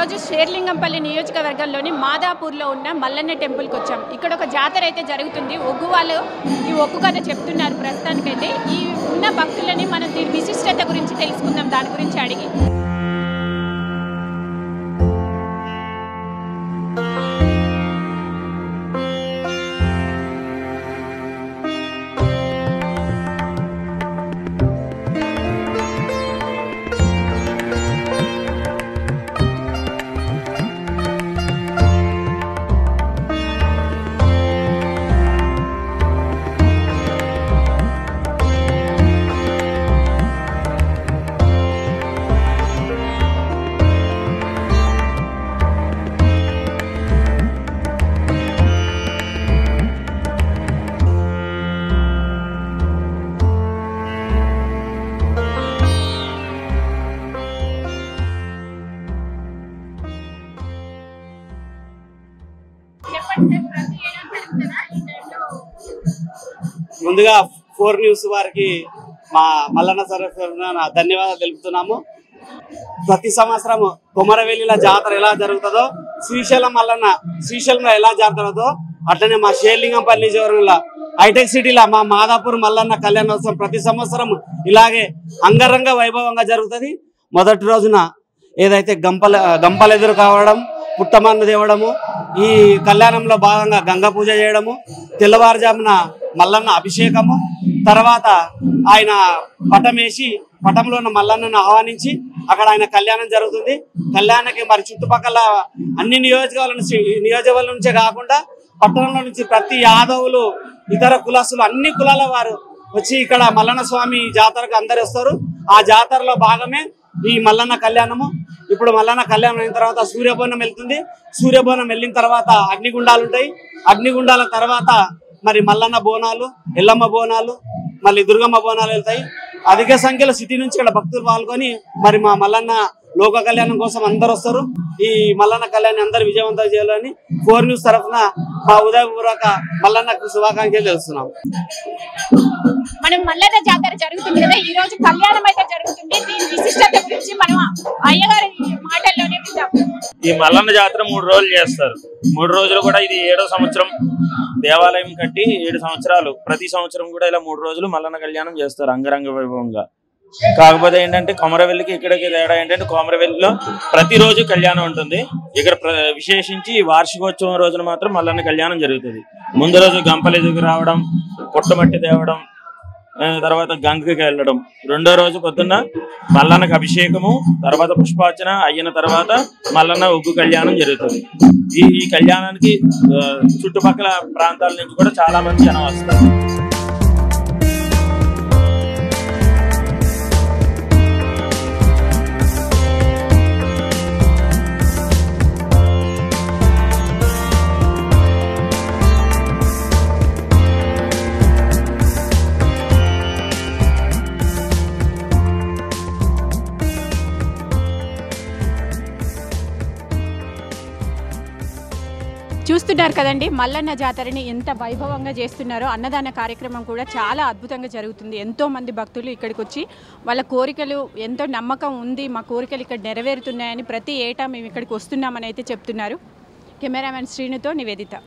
ఈరోజు షేర్లింగంపల్లి నియోజకవర్గంలోని మాదాపూర్లో ఉన్న మల్లన్న టెంపుల్కి వచ్చాం ఇక్కడ ఒక జాతర అయితే జరుగుతుంది ఒగ్గు వాళ్ళు ఈ ఒగ్గు కథ చెప్తున్నారు ప్రస్తుతానికైతే ఈ ఉన్న భక్తులని మనం దీని విశిష్టత గురించి తెలుసుకుందాం దాని గురించి అడిగి ముందుగా ఫోర్ న్యూస్ వారికి మా మల్లన్న సార్ తరఫున నా ధన్యవాదాలు తెలుపుతున్నాము ప్రతి సంవత్సరం కొమరవెల్లిల జాతర ఎలా జరుగుతుందో శ్రీశైలం మల్లన్న శ్రీశైలంలో ఎలా జరుగుతుందో అట్లనే మా షేర్లింగంపల్లి నియోజకవర్గంలో హైటెక్ సిటీలో మా మాదాపూర్ మల్లన్న కళ్యాణోత్సవం ప్రతి సంవత్సరం ఇలాగే అంగరంగ వైభవంగా జరుగుతుంది మొదటి రోజున ఏదైతే గంపల గంపలు ఎదురు కావడం పుట్టమన్ను తేవడము ఈ కళ్యాణంలో భాగంగా గంగ పూజ చేయడము తెల్లవారుజామున మల్లన్న అభిషేకము తర్వాత ఆయన పటం వేసి పటంలో ఉన్న మల్లన్నను ఆహ్వానించి అక్కడ ఆయన కళ్యాణం జరుగుతుంది కళ్యాణానికి మరి చుట్టుపక్కల అన్ని నియోజకవర్గాల నుంచి నియోజకవర్గాల నుంచే కాకుండా పట్టణంలో నుంచి ప్రతి యాదవులు ఇతర కులస్తులు అన్ని కులాల వారు వచ్చి ఇక్కడ మల్లన్న స్వామి జాతరకు అందరు వస్తారు ఆ జాతరలో భాగమే ఈ మల్లన్న కళ్యాణము ఇప్పుడు మల్లన్న కళ్యాణం అయిన తర్వాత సూర్యబోనం వెళ్తుంది సూర్యబోనం వెళ్ళిన తర్వాత అగ్నిగుండాలు ఉంటాయి అగ్నిగుండాల తర్వాత మరి మల్లన్న బోనాలు ఎల్లమ్మ బోనాలు మళ్ళీ దుర్గమ్మ బోనాలు వెళ్తాయి అధిక సంఖ్యలో సిటీ నుంచి ఇక్కడ భక్తులు పాల్గొని మరి మా మల్లన్న లోక కళ్యాణం కోసం అందరు వస్తారు ఈ మల్లన్న కళ్యాణం అందరు విజయవంతం చేయాలని ఫోర్ న్యూస్ తరఫున మా ఉదయపూర్వక మల్లన్నకు శుభాకాంక్షలు తెలుస్తున్నాం మనం మల్లన్న జాతర జరుగుతుంది కదా ఈ రోజు కళ్యాణం అయితే జరుగుతుంది దీని విశిష్టత గురించి మనం అయ్యగారి మాటల్లోనే విందాం ఈ మల్లన్న జాతర మూడు రోజులు చేస్తారు మూడు రోజులు కూడా ఇది ఏడో సంవత్సరం దేవాలయం కట్టి ఏడు సంవత్సరాలు ప్రతి సంవత్సరం కూడా ఇలా మూడు రోజులు మల్లన్న కళ్యాణం చేస్తారు అంగరంగ వైభవంగా కాకపోతే ఏంటంటే కొమరవెల్లికి ఇక్కడికి తేడా ఏంటంటే కొమరవెల్లిలో ప్రతిరోజు కళ్యాణం ఉంటుంది ఇక్కడ ప్ర- విశేషించి ఈ వార్షికోత్సవం రోజున మాత్రం మల్లన్న కళ్యాణం జరుగుతుంది ముందు రోజు గంపలు ఎదుగు రావడం పుట్టమట్టి తేవడం ఆ, తర్వాత గంగకి వెళ్ళడం రెండో రోజు పొద్దున్న మల్లన్నకు అభిషేకము తర్వాత పుష్పార్చన అయిన తర్వాత మల్లన్న ఉగ్గు కళ్యాణం జరుగుతుంది ఈ ఈ కళ్యాణానికి ఆ, చుట్టుపక్కల ప్రాంతాల నుంచి కూడా చాలా మంది జనం వస్తారు చూస్తున్నారు కదండి మల్లన్న జాతరని ఎంత వైభవంగా చేస్తున్నారో అన్నదాన కార్యక్రమం కూడా చాలా అద్భుతంగా జరుగుతుంది ఎంతో మంది భక్తులు ఇక్కడికి వచ్చి వాళ్ళ కోరికలు ఎంతో నమ్మకం ఉంది మా కోరికలు ఇక్కడ నెరవేరుతున్నాయని ప్రతి ఏటా మేము ఇక్కడికి వస్తున్నామని అయితే చెప్తున్నారు కెమెరామెన్ శ్రీనుతో నివేదిత